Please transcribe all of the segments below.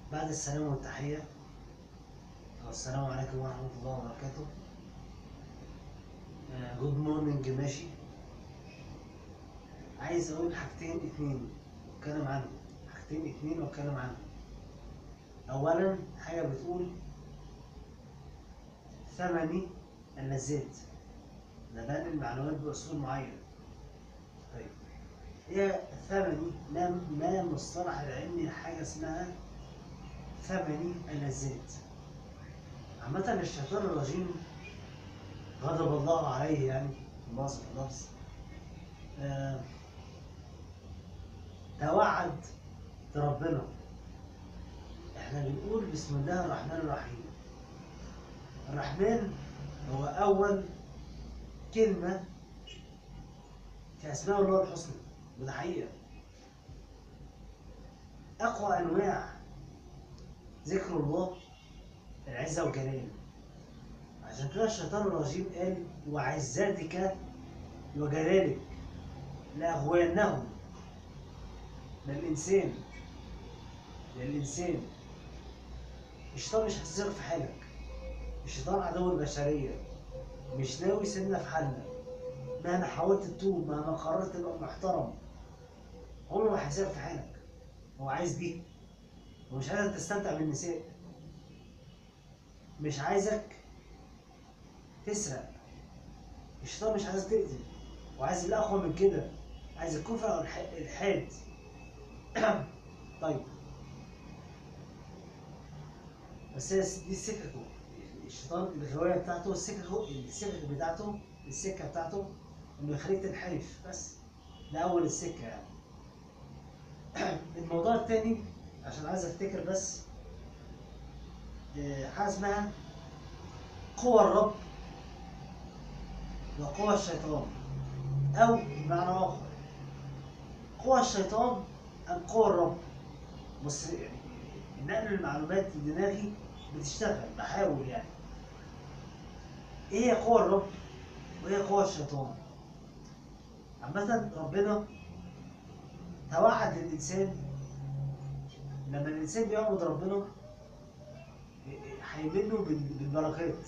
بعد السلام والتحية أو السلام عليكم ورحمة الله وبركاته جود مورنينج ماشي عايز أقول حاجتين اتنين أتكلم عنهم حاجتين اتنين وأتكلم عنهم أولا حاجة بتقول ثمني اللذات ده بنقل المعلومات بأسلوب معين طيب هي ثمني ما ما المصطلح العلمي لحاجة اسمها ثمني اللذات عامة الشيطان الرجيم غضب الله عليه يعني مؤاخذة في اللفظ آه، توعد ربنا احنا بنقول بسم الله الرحمن الرحيم الرحمن هو أول كلمة في أسماء الله الحسنى وده حقيقة أقوى أنواع ذكر الله العزة والجلال عشان كده الشيطان الرجيم قال وعزتك وجلالك لأغوينهم للإنسان للإنسان الشيطان مش هتسير في حالك الشيطان عدو البشرية مش ناوي يسيبنا في حالنا مهما حاولت تتوب مهما قررت تبقى محترم عمره ما هيسيبك في حالك هو عايز دي هو مش عايزك تستمتع بالنساء مش عايزك تسرق الشيطان مش عايزك تقتل وعايز اللي اقوى من كده عايز الكفر او الح- الحاد طيب بس هي دي سككه الشيطان الغوايه بتاعته السكه السكك بتاعته السكه بتاعته انه يخليك تنحرف بس ده اول السكه يعني الموضوع التاني عشان عايز افتكر بس آه، حاجه اسمها قوى الرب وقوى الشيطان او بمعنى اخر قوى الشيطان ام قوى الرب بص يعني نقل المعلومات لدماغي بتشتغل بحاول يعني ايه هي قوى الرب وايه قوى الشيطان عامة ربنا توعد للإنسان لما الإنسان بيعبد ربنا هيمنه بال- بالبركات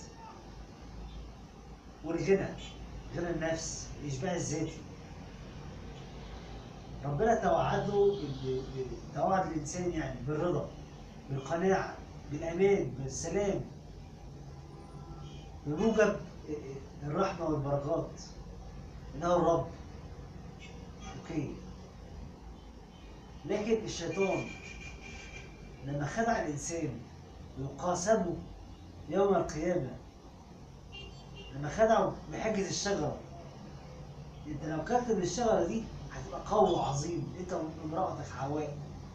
والغنى غنى النفس الإشباع الذاتي ربنا توعده ب- ب- توعد الإنسان يعني بالرضا بالقناعة بالأمان بالسلام بموجب الرحمة والبركات إنه الرب أوكي لكن الشيطان لما خدع الإنسان وقاسمه يوم القيامة لما خدعه بحجة الشجرة انت لو كلت من الشجرة دي هتبقى قوي وعظيم انت وامرأتك حواء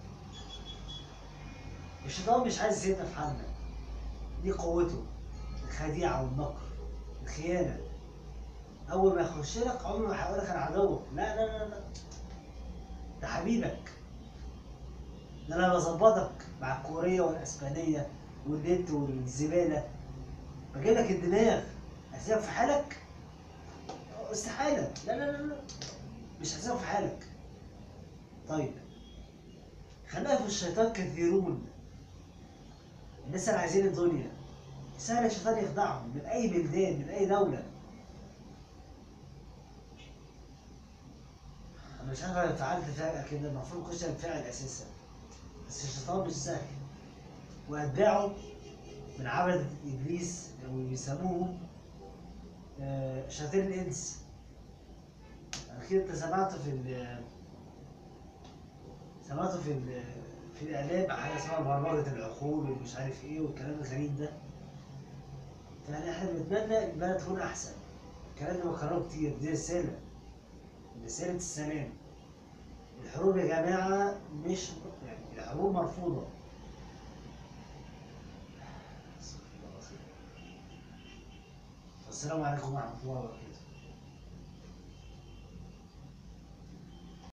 الشيطان مش عايز يسيبنا في حالنا دي قوته الخديعة والمكر الخيانة أول ما يخش لك عمره ما هيقول لك أنا عدوك لا لا لا لا ده حبيبك ده أنا بظبطك مع الكورية والأسبانية والنت والزبالة بجيب لك الدماغ هسيبك في حالك استحالة لا لا لا لا مش هسيبك في حالك طيب خلقها في الشيطان كثيرون الناس اللي عايزين الدنيا سهل الشيطان يخدعهم من اي بلدان من اي دوله انا مش عارف انا انفعلت فجاه كده المفروض ما كنتش انفعل اساسا بس الشيطان مش سهل واتباعه من عبدة ابليس او بيسموه آه، شياطين الانس اكيد انت سمعت في ال سمعت في ال في الاعلام عن حاجه اسمها برمجه العقول ومش عارف ايه والكلام الغريب ده يعني احنا بنتمنى البلد تكون احسن الكلام ده بكرره كتير دي رساله رساله السلام الحروب يا جماعه مش يعني الحروب مرفوضه السلام عليكم ورحمه الله وبركاته